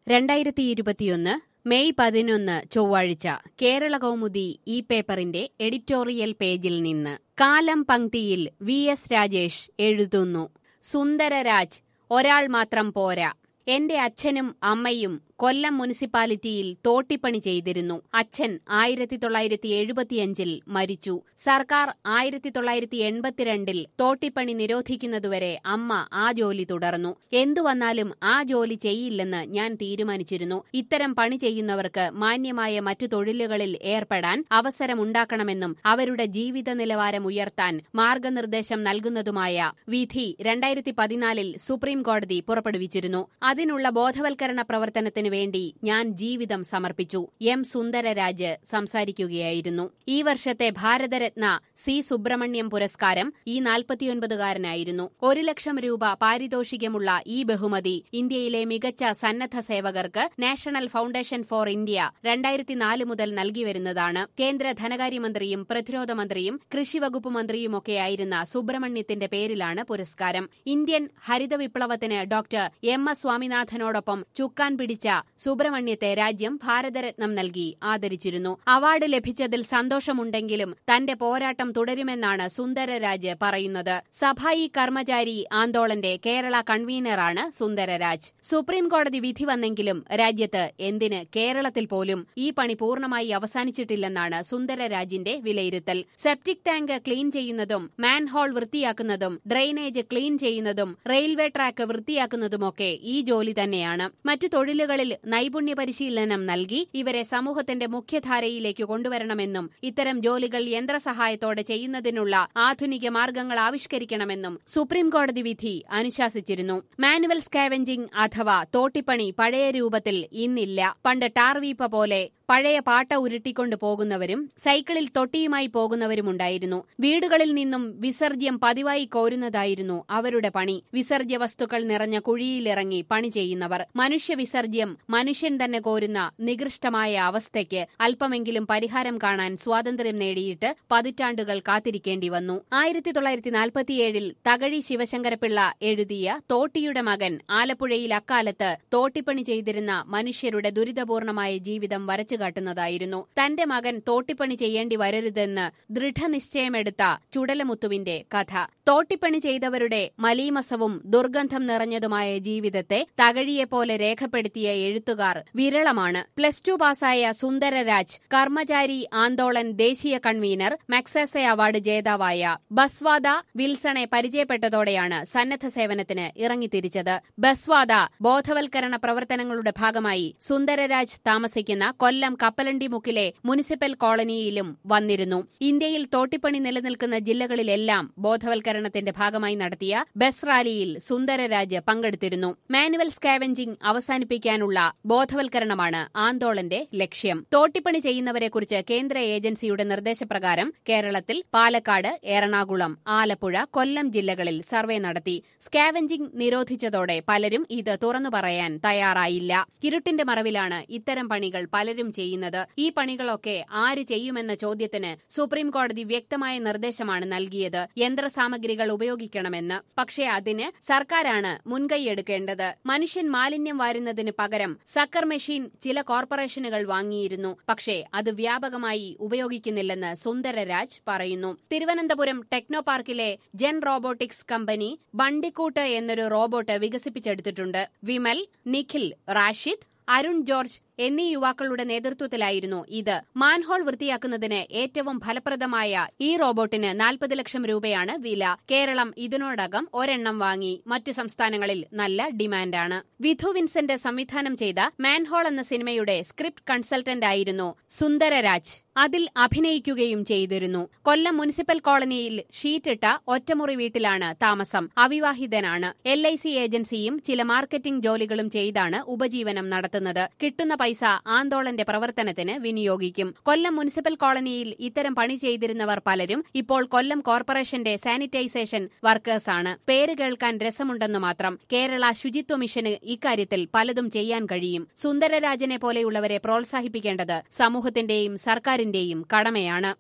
രണ്ടായിരത്തി ഇരുപത്തിയൊന്ന് മെയ് പതിനൊന്ന് ചൊവ്വാഴ്ച കേരള കൗമുദി ഈ പേപ്പറിന്റെ എഡിറ്റോറിയൽ പേജിൽ നിന്ന് കാലം പങ്ക്തിയിൽ വി എസ് രാജേഷ് എഴുതുന്നു സുന്ദരരാജ് ഒരാൾ മാത്രം പോരാ എന്റെ അച്ഛനും അമ്മയും കൊല്ലം മുനിസിപ്പാലിറ്റിയിൽ തോട്ടിപ്പണി ചെയ്തിരുന്നു അച്ഛൻ ആയിരത്തി തൊള്ളായിരത്തി എഴുപത്തിയഞ്ചിൽ മരിച്ചു സർക്കാർ ആയിരത്തി തൊള്ളായിരത്തി എൺപത്തിരണ്ടിൽ തോട്ടിപ്പണി നിരോധിക്കുന്നതുവരെ അമ്മ ആ ജോലി തുടർന്നു എന്തു വന്നാലും ആ ജോലി ചെയ്യില്ലെന്ന് ഞാൻ തീരുമാനിച്ചിരുന്നു ഇത്തരം പണി ചെയ്യുന്നവർക്ക് മാന്യമായ മറ്റു തൊഴിലുകളിൽ ഏർപ്പെടാൻ അവസരമുണ്ടാക്കണമെന്നും അവരുടെ ജീവിത നിലവാരം ഉയർത്താൻ മാർഗനിർദ്ദേശം നൽകുന്നതുമായ വിധി രണ്ടായിരത്തി പതിനാലിൽ സുപ്രീം കോടതി പുറപ്പെടുവിച്ചിരുന്നു അതിനുള്ള ബോധവൽക്കരണ പ്രവർത്തനത്തിന് വേണ്ടി ഞാൻ ജീവിതം സമർപ്പിച്ചു എം സുന്ദരരാജ് സംസാരിക്കുകയായിരുന്നു ഈ വർഷത്തെ ഭാരതരത്ന സി സുബ്രഹ്മണ്യം പുരസ്കാരം ഈ നാൽപ്പത്തിയൊൻപതുകാരനായിരുന്നു ഒരു ലക്ഷം രൂപ പാരിതോഷികമുള്ള ഈ ബഹുമതി ഇന്ത്യയിലെ മികച്ച സന്നദ്ധ സേവകർക്ക് നാഷണൽ ഫൌണ്ടേഷൻ ഫോർ ഇന്ത്യ രണ്ടായിരത്തി നാല് മുതൽ നൽകി വരുന്നതാണ് കേന്ദ്ര ധനകാര്യമന്ത്രിയും പ്രതിരോധ മന്ത്രിയും കൃഷിവകുപ്പ് മന്ത്രിയുമൊക്കെയായിരുന്ന സുബ്രഹ്മണ്യത്തിന്റെ പേരിലാണ് പുരസ്കാരം ഇന്ത്യൻ ഹരിത വിപ്ലവത്തിന് ഡോക്ടർ എം എസ് സ്വാമിനാഥനോടൊപ്പം ചുക്കാൻ പിടിച്ച സുബ്രഹ്മണ്യത്തെ രാജ്യം ഭാരതരത്നം നൽകി ആദരിച്ചിരുന്നു അവാർഡ് ലഭിച്ചതിൽ സന്തോഷമുണ്ടെങ്കിലും തന്റെ പോരാട്ടം തുടരുമെന്നാണ് സുന്ദരരാജ് പറയുന്നത് സഫായി കർമ്മചാരി ആന്തോളന്റെ കേരള കൺവീനറാണ് സുന്ദരരാജ് സുപ്രീം കോടതി വിധി വന്നെങ്കിലും രാജ്യത്ത് എന്തിന് കേരളത്തിൽ പോലും ഈ പണി പൂർണ്ണമായി അവസാനിച്ചിട്ടില്ലെന്നാണ് സുന്ദരരാജിന്റെ വിലയിരുത്തൽ സെപ്റ്റിക് ടാങ്ക് ക്ലീൻ ചെയ്യുന്നതും മാൻഹോൾ വൃത്തിയാക്കുന്നതും ഡ്രെയിനേജ് ക്ലീൻ ചെയ്യുന്നതും റെയിൽവേ ട്രാക്ക് വൃത്തിയാക്കുന്നതുമൊക്കെ ഈ ജോലി തന്നെയാണ് മറ്റു തൊഴിലുകളിൽ നൈപുണ്യ പരിശീലനം നൽകി ഇവരെ സമൂഹത്തിന്റെ മുഖ്യധാരയിലേക്ക് കൊണ്ടുവരണമെന്നും ഇത്തരം ജോലികൾ യന്ത്രസഹായത്തോടെ ചെയ്യുന്നതിനുള്ള ആധുനിക മാർഗങ്ങൾ ആവിഷ്കരിക്കണമെന്നും സുപ്രീം കോടതി വിധി അനുശാസിച്ചിരുന്നു മാനുവൽ സ്കാവെഞ്ചിംഗ് അഥവാ തോട്ടിപ്പണി പഴയ രൂപത്തിൽ ഇന്നില്ല പണ്ട് ടാർവീപ്പ പോലെ പഴയ പാട്ട ഉരുട്ടിക്കൊണ്ട് പോകുന്നവരും സൈക്കിളിൽ തൊട്ടിയുമായി പോകുന്നവരുമുണ്ടായിരുന്നു വീടുകളിൽ നിന്നും വിസർജ്യം പതിവായി കോരുന്നതായിരുന്നു അവരുടെ പണി വിസർജ്യ വസ്തുക്കൾ നിറഞ്ഞ കുഴിയിലിറങ്ങി പണി ചെയ്യുന്നവർ മനുഷ്യ വിസർജ്യം മനുഷ്യൻ തന്നെ കോരുന്ന നികൃഷ്ടമായ അവസ്ഥയ്ക്ക് അല്പമെങ്കിലും പരിഹാരം കാണാൻ സ്വാതന്ത്ര്യം നേടിയിട്ട് പതിറ്റാണ്ടുകൾ കാത്തിരിക്കേണ്ടി വന്നു ആയിരത്തി തൊള്ളായിരത്തി നാൽപ്പത്തിയേഴിൽ തകഴി ശിവശങ്കരപിള്ള എഴുതിയ തോട്ടിയുടെ മകൻ ആലപ്പുഴയിൽ അക്കാലത്ത് തോട്ടിപ്പണി ചെയ്തിരുന്ന മനുഷ്യരുടെ ദുരിതപൂർണമായ ജീവിതം വരച്ചു കാട്ടുന്നതായിരുന്നു തന്റെ മകൻ തോട്ടിപ്പണി ചെയ്യേണ്ടി വരരുതെന്ന് ദൃഢനിശ്ചയമെടുത്ത ചുടലമുത്തുവിന്റെ കഥ തോട്ടിപ്പണി ചെയ്തവരുടെ മലീമസവും ദുർഗന്ധം നിറഞ്ഞതുമായ ജീവിതത്തെ തകഴിയെപ്പോലെ രേഖപ്പെടുത്തിയ എഴുത്തുകാർ വിരളമാണ് പ്ലസ് ടു പാസായ സുന്ദരരാജ് കർമ്മചാരി ആന്തോളൻ ദേശീയ കൺവീനർ മക്സസെ അവാർഡ് ജേതാവായ ബസ്വാദ വിൽസണെ പരിചയപ്പെട്ടതോടെയാണ് സന്നദ്ധ സേവനത്തിന് ഇറങ്ങിത്തിരിച്ചത് ബസ്വാദ ബോധവൽക്കരണ പ്രവർത്തനങ്ങളുടെ ഭാഗമായി സുന്ദരരാജ് താമസിക്കുന്ന കൊല്ലം കപ്പലണ്ടി മുക്കിലെ മുനിസിപ്പൽ കോളനിയിലും വന്നിരുന്നു ഇന്ത്യയിൽ തോട്ടിപ്പണി നിലനിൽക്കുന്ന ജില്ലകളിലെല്ലാം ബോധവൽക്കരണത്തിന്റെ ഭാഗമായി നടത്തിയ ബസ് റാലിയിൽ സുന്ദരരാജ് പങ്കെടുത്തിരുന്നു മാനുവൽ സ്കാവെഞ്ചിംഗ് അവസാനിപ്പിക്കാനുള്ള ബോധവൽക്കരണമാണ് ആന്തോളന്റെ ലക്ഷ്യം തോട്ടിപ്പണി ചെയ്യുന്നവരെക്കുറിച്ച് കേന്ദ്ര ഏജൻസിയുടെ നിർദ്ദേശപ്രകാരം കേരളത്തിൽ പാലക്കാട് എറണാകുളം ആലപ്പുഴ കൊല്ലം ജില്ലകളിൽ സർവേ നടത്തി സ്കാവെഞ്ചിംഗ് നിരോധിച്ചതോടെ പലരും ഇത് തുറന്നു പറയാൻ തയ്യാറായില്ല ഇരുട്ടിന്റെ മറവിലാണ് ഇത്തരം പണികൾ പലരും ചെയ്യുന്നത് ഈ പണികളൊക്കെ ആര് ചെയ്യുമെന്ന ചോദ്യത്തിന് സുപ്രീം കോടതി വ്യക്തമായ നിർദ്ദേശമാണ് നൽകിയത് യന്ത്രസാമഗ്രികൾ ഉപയോഗിക്കണമെന്ന് പക്ഷേ അതിന് സർക്കാരാണ് മുൻകൈയെടുക്കേണ്ടത് മനുഷ്യൻ മാലിന്യം വാരുന്നതിന് പകരം സക്കർ മെഷീൻ ചില കോർപ്പറേഷനുകൾ വാങ്ങിയിരുന്നു പക്ഷേ അത് വ്യാപകമായി ഉപയോഗിക്കുന്നില്ലെന്ന് സുന്ദരരാജ് പറയുന്നു തിരുവനന്തപുരം ടെക്നോ പാർക്കിലെ ജെൻ റോബോട്ടിക്സ് കമ്പനി ബണ്ടിക്കൂട്ട് എന്നൊരു റോബോട്ട് വികസിപ്പിച്ചെടുത്തിട്ടുണ്ട് വിമൽ നിഖിൽ റാഷിദ് അരുൺ ജോർജ് എന്നീ യുവാക്കളുടെ നേതൃത്വത്തിലായിരുന്നു ഇത് മാൻഹോൾ വൃത്തിയാക്കുന്നതിന് ഏറ്റവും ഫലപ്രദമായ ഈ റോബോട്ടിന് നാൽപ്പത് ലക്ഷം രൂപയാണ് വില കേരളം ഇതിനോടകം ഒരെണ്ണം വാങ്ങി മറ്റു സംസ്ഥാനങ്ങളിൽ നല്ല ഡിമാൻഡാണ് വിധു വിൻസെന്റ് സംവിധാനം ചെയ്ത മാൻഹോൾ എന്ന സിനിമയുടെ സ്ക്രിപ്റ്റ് കൺസൾട്ടന്റ് ആയിരുന്നു സുന്ദരരാജ് അതിൽ അഭിനയിക്കുകയും ചെയ്തിരുന്നു കൊല്ലം മുനിസിപ്പൽ കോളനിയിൽ ഷീറ്റിട്ട ഒറ്റമുറി വീട്ടിലാണ് താമസം അവിവാഹിതനാണ് എൽ ഐ സി ഏജൻസിയും ചില മാർക്കറ്റിംഗ് ജോലികളും ചെയ്താണ് ഉപജീവനം നടത്തുന്നത് കിട്ടുന്ന പൈസ ആന്തോളന്റെ പ്രവർത്തനത്തിന് വിനിയോഗിക്കും കൊല്ലം മുനിസിപ്പൽ കോളനിയിൽ ഇത്തരം പണി ചെയ്തിരുന്നവർ പലരും ഇപ്പോൾ കൊല്ലം കോർപ്പറേഷന്റെ സാനിറ്റൈസേഷൻ വർക്കേഴ്സാണ് പേര് കേൾക്കാൻ രസമുണ്ടെന്നു മാത്രം കേരള ശുചിത്വ മിഷന് ഇക്കാര്യത്തിൽ പലതും ചെയ്യാൻ കഴിയും സുന്ദരരാജനെ പോലെയുള്ളവരെ പ്രോത്സാഹിപ്പിക്കേണ്ടത് സമൂഹത്തിന്റെയും സർക്കാരിന്റെയും കടമയാണ്